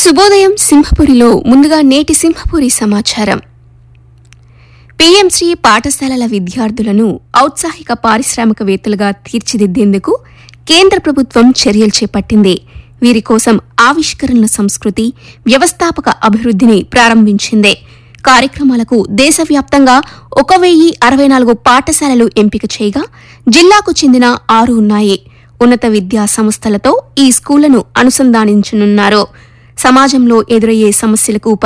శుభోదయం సింహపురిలో ముందుగా నేటి సింహపురి సమాచారం పీఎంశ్రీ పాఠశాలల విద్యార్థులను ఔత్సాహిక పారిశ్రామికవేత్తలుగా తీర్చిదిద్దేందుకు కేంద్ర ప్రభుత్వం చర్యలు చేపట్టింది వీరి కోసం ఆవిష్కరణల సంస్కృతి వ్యవస్థాపక అభివృద్ధిని ప్రారంభించింది కార్యక్రమాలకు దేశవ్యాప్తంగా ఒక వెయ్యి అరవై నాలుగు పాఠశాలలు ఎంపిక చేయగా జిల్లాకు చెందిన ఆరు ఉన్నాయి ఉన్నత విద్యా సంస్థలతో ఈ స్కూళ్లను అనుసంధానించనున్నారు సమాజంలో ఎదురయ్యే సమస్యలకు